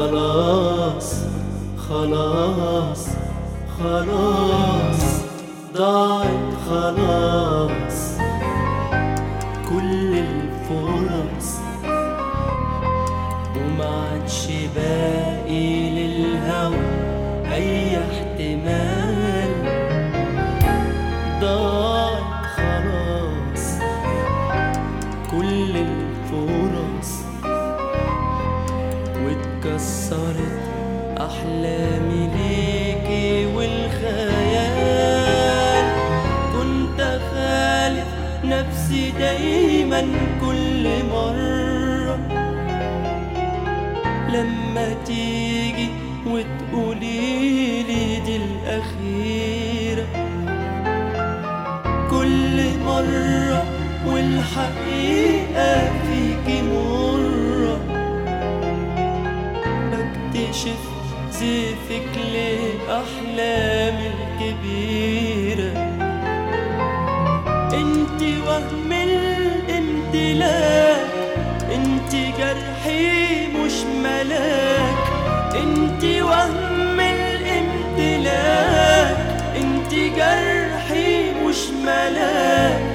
خلاص خلاص خلاص ضاعت خلاص كل الفرص وما عادش باقي للهوى أي احتمال ضاعت خلاص كل الفرص واتكسرت أحلامي ليكي والخيال كنت أخالف نفسي دايما كل مرة لما تيجي وتقولي لي دي الأخيرة كل مرة والحقيقة فيكي مرة بكتشف زيفك لأحلامي الكبيرة انت وهم الامتلاك انت جرحي مش ملاك انت وهم الامتلاك انت جرحي مش ملاك